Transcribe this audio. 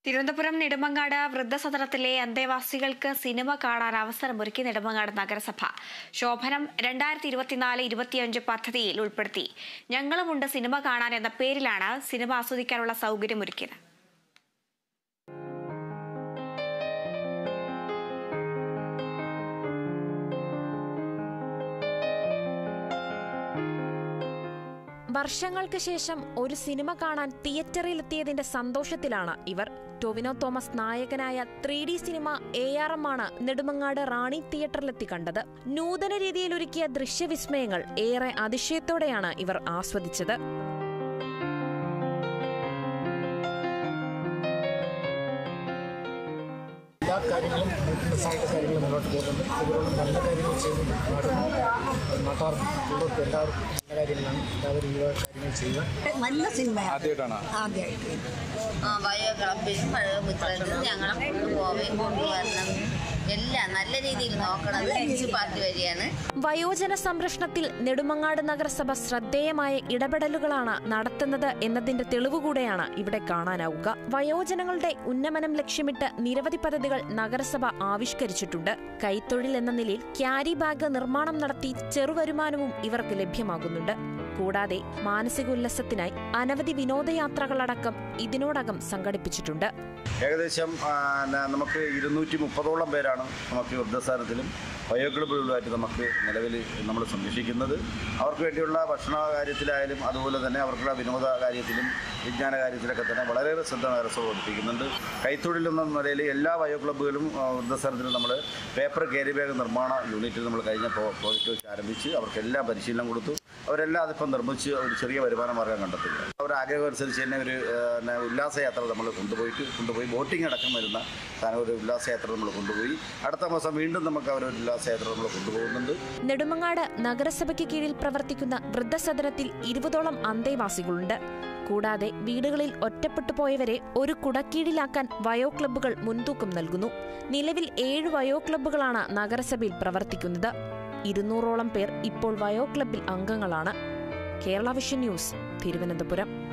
തിരുവനന്തപുരം നെടുമങ്ങാട് വൃദ്ധസദനത്തിലെ അന്തേവാസികൾക്ക് സിനിമ കാണാൻ അവസരമൊരുക്കി നെടുമങ്ങാട് നഗരസഭ ശോഭനം രണ്ടായിരത്തി ഇരുപത്തിനാല് ഇരുപത്തിയഞ്ച് പദ്ധതിയിൽ ഉൾപ്പെടുത്തി ഞങ്ങളുമുണ്ട് സിനിമ കാണാൻ എന്ന പേരിലാണ് സിനിമ ആസ്വദിക്കാനുള്ള സൗകര്യമൊരുക്കിയത് വർഷങ്ങൾക്ക് ശേഷം ഒരു സിനിമ കാണാൻ തിയേറ്ററിലെത്തിയതിന്റെ സന്തോഷത്തിലാണ് ഇവർ ടൊവിനോ തോമസ് നായകനായ three D cinema A R M ആണ് നെടുമങ്ങാട് റാണി തിയേറ്ററിലെത്തി കണ്ടത് നൂതന രീതിയിൽ ഒരുക്കിയ ദൃശ്യവിസ്മയങ്ങൾ ഏറെ അതിശയത്തോടെയാണ് ഇവർ ആസ്വദിച്ചത് എല്ലാ കാര്യങ്ങളും ഫിറ്റ്നസ്സായിട്ട് കാര്യങ്ങൾ മുന്നോട്ട് പോകുന്നുണ്ട് ഇവരോട് നല്ല കാര്യങ്ങൾ ചെയ്യുന്നുണ്ട് നാടിനും നാട്ടാർക്കും ഉള്ളവർക്ക് എല്ലാവർക്കും നല്ല കാര്യങ്ങളാണ് എല്ലാവരും ഈ വക കാര്യങ്ങൾ ചെയ്യുക നല്ല സിനിമയാണ് ആദ്യമായിട്ടാണ് ആദ്യമായിട്ട് ആ പഴയ ക്ലബിലും പഴയ പുത്രനും ഞങ്ങളെ കൊണ്ടുപോവുകയും കൊണ്ടുവരണം എല്ലാം നല്ല രീതിയിൽ നോക്കണത് മുനിസിപ്പാലിറ്റി വഴിയാണ് വയോജന സംരക്ഷണത്തിൽ നെടുമങ്ങാട് നഗരസഭ ശ്രദ്ധേയമായ ഇടപെടലുകളാണ് നടത്തുന്നത് എന്നതിന്റെ തെളിവുകൂടെയാണ് ഇവിടെ കാണാനാവുക വയോജനങ്ങളുടെ ഉന്നമനം ലക്ഷ്യമിട്ട് നിരവധി പദ്ധതികൾ നഗരസഭ ആവിഷ്കരിച്ചിട്ടുണ്ട് കൈത്തൊഴിൽ എന്ന നിലയിൽ ക്യാരി ബാഗ് നിർമ്മാണം നടത്തി ചെറുവരുമാനവും ഇവർക്ക് ലഭ്യമാകുന്നുണ്ട് കൂടാതെ മാനസിക ഉല്ലാസത്തിനായി അനവധി വിനോദയാത്രകളടക്കം ഇതിനോടകം സംഘടിപ്പിച്ചിട്ടുണ്ട് ഏകദേശം ആ, ന- നമുക്ക് ഇരുന്നൂറ്റി മുപ്പതോളം പേരാണ് നമുക്ക് വൃദ്ധസ്ഥാനത്തിലും വയോക്ലബുകളുമായിട്ട് നമുക്ക് നിലവിൽ നമ്മൾ സംരക്ഷിക്കുന്നത് അവർക്ക് വേണ്ടിയുള്ള ഭക്ഷണ കാര്യത്തിലായാലും അതുപോലെ തന്നെ അവർക്കുള്ള വിനോദ കാര്യത്തിലും വിജ്ഞാന കാര്യത്തിലൊക്കെ തന്നെ വളരെയേറെ ശ്രദ്ധ നഗരസഭ പഠിപ്പിക്കുന്നുണ്ട് കൈത്തൊഴിൽ എന്ന നിലയിൽ എല്ലാ വയോ ക്ലബ്ബുകളും ആ, വൃദ്ധസ്ഥാനത്തിലും നമ്മൾ പേപ്പർ ക്യാരി ബാഗ് നിർമ്മാണ യൂണിറ്റിൽ നമ്മൾ കഴിഞ്ഞ പ്രോ- പ്രോജക്റ്റ് വെച്ച് ആരംഭിച്ച് അവർക്കെല്ലാം പരിശീലനം കൊടുത്തു അവരെല്ലാം അതിപ്പം നിർമ്മിച്ച് ഒരു ചെറിയ വരുമാന മാർഗം കണ്ടെത്തുക അവരുടെ ആഗ്രഹം അനുസരിച്ച് തന്നെ ഒരു ആ, പിന്നെ ഉല്ലാസയാത്ര നമ്മൾ കൊണ്ടുപോയിട്ട് കൊണ്ടുപോയി ബോട്ടിംഗ് അടക്കം വരുന്ന സാധനം ഒരു ഉല്ലാസയാത്ര നമ്മൾ കൊണ്ടുപോയി അടുത്ത മാസം വീണ്ടും നമുക്ക് അവരൊരു ഉല്ലാസയാത്ര നമ്മൾ കൊണ്ടുപോകുന്നുണ്ട് നെടുമങ്ങാട് നഗരസഭയ്ക്ക് കീഴിൽ പ്രവർത്തിക്കുന്ന വൃദ്ധസദനത്തിൽ ഇരുപതോളം അന്തേവാസികളുണ്ട് കൂടാതെ വീടുകളിൽ ഒറ്റപ്പെട്ടു പോയവരെ ഒരു കുടക്കീഴിലാക്കാൻ വയോ ക്ലബ്ബുകൾ മുൻതൂക്കം നൽകുന്നു നിലവിൽ ഏഴ് വയോ ക്ലബ്ബുകളാണ് നഗരസഭയിൽ പ്രവർത്തിക്കുന്നത് ഇരുന്നൂറോളം പേർ ഇപ്പോൾ വയോ ക്ലബ്ബിൽ അംഗങ്ങളാണ് കേരള വിഷൻ ന്യൂസ് തിരുവനന്തപുരം